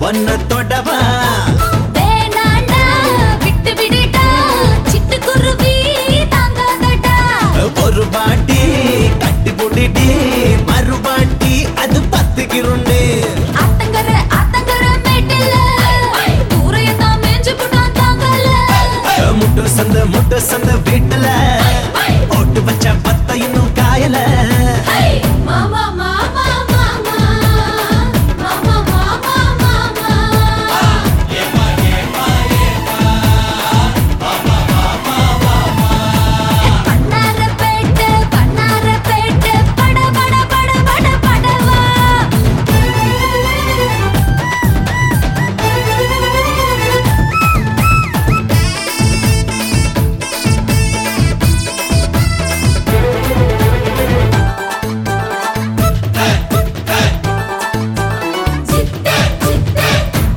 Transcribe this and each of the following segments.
ஒன்ன தொடவா வேணாண்டா விட்டு விடுடா சிட்டுக்குருவி தாங்காதடா ஒரு பாட்டி கட்டி புடிடி மறுபாட்டி அது பத்து கிருண்டு ஆத்தங்கர ஆத்தங்கர மேட்டில தூரையும் தான் மேஞ்சு புட்டான் தாங்கல முட்டு சந்த முட்டு சந்த வீட்டுல போட்டு வச்ச பத்த இன்னும் காயல மாமா மாமா மாமா மாமா மாமா மாமா பண்ணாரப்பேட்டு பண்ணாரப்பேட்டு பட பட பட பட படவா சித்தே சித்தே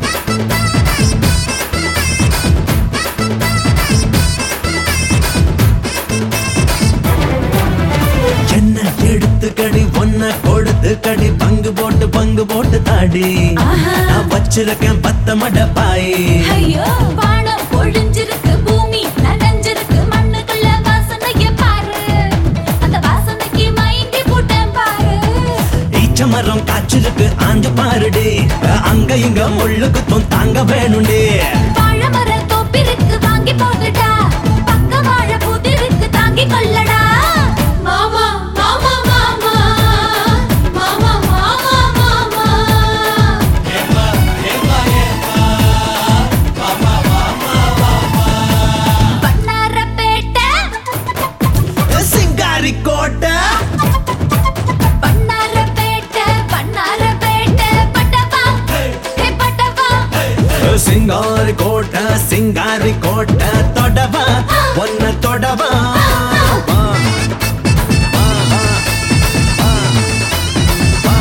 என்ன எடுத்து கடி ஒன்ன கொடுத்து கடி பங்கு போட்டு பங்கு போட்டு தாடி ஆஹா. நான் வச்சிருக்கேன் பத்த மட பாய் ஐயோ வானம் பொழிஞ்சிருக்கு பூமி நனைஞ்சிருக்கு மண்ணுக்குள்ள வாசனைய பாரு அந்த வாசனைக்கு மயங்கி போட்டேன் பாரு ஈச்ச மரம் காய்ச்சிருக்கு ஆஞ்சு பாருடி அங்க இங்க முள்ளு குத்தும் தாங்க வேணும்டி வாழைமர தோப்பிருக்கு வாங்கி போடுடா பக்க வாழை புதிருக்கு தாங்கி கொள்ளடா மாமா மாமா மாமா மாமா மாமா மாமா பண்ணாரப்பேட்டை சிங்காரி கோட்டை பண்ணாரப்பேட்டை பண்ணாரப்பேட்டை பட்டவா ஹே பட்டவா சிங்காரி கோட்டை சிங்காரி கோட்டை தொடவா ஒன்ன தொடவா வா. வா, வா, வா, வா.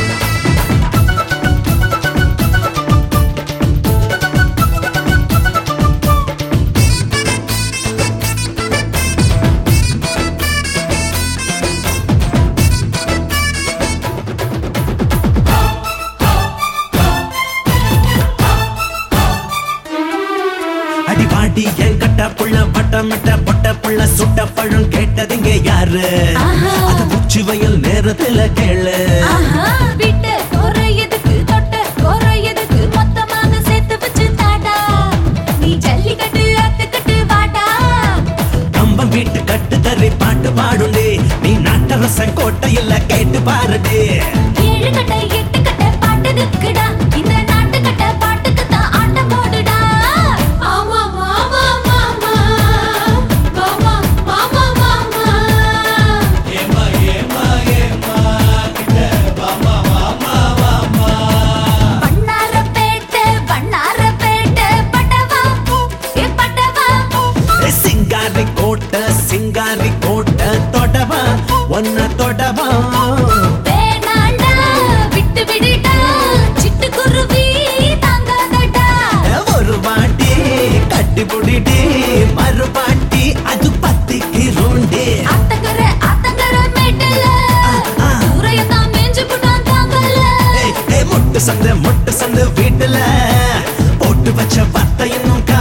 அடி வாடி என் கட்ட புள்ள வட்டமிட்ட பொட்ட புள்ள சுட்ட பழம் கேட்டதுங்க யாரு ஆஹா. அது உச்சி வயல் நேரத்துல கேளு ஆஹா விட்டு குறையதுக்கு தொட்ட குறையதுக்கு மொத்தமாக சேர்த்து வச்சு தாடா நீ ஜல்லிக்கட்டு அத்துக்கட்டு வாடா கம்பம் வீட்டு கட்டு தறி பாட்டு பாடுண்டே நீ நாட்டரசன் கோட்டையில கேட்டு பாருடே ஏழு கட்ட எட்டு கட்ட பாட்டுக்குடா இந்த நாட்டு கட்ட பாட்டுக்கு தான் ஆட்டம் போடுடா ஆமா மாமா மாமா மாமா மாமா மாமா பண்ணாரப்பேட்டை பண்ணாரப்பேட்டை பட்டவா ஏ பட்டவா ஏ சிங்காரி கோட்டை சிங்காரி கோட்டை தொடவா ஒன்ன தொடவா வேணாண்டா விட்டு விடுடா சிட்டுக்குருவி தாங்காதடா ஒரு வாட்டி கட்டி புடிடி மறுபாட்டி அது பத்திக்கு ரோண்டே ஆத்தங்கர ஆத்தங்கர மேட்டல ஆ. ஊரையும் தான் மேஞ்சு புட்டான் தாங்கல ஏய், ஏய், முட்டு சந்து முட்டு சந்து வீட்டுல போட்டு வச்ச பத்த இன்னும்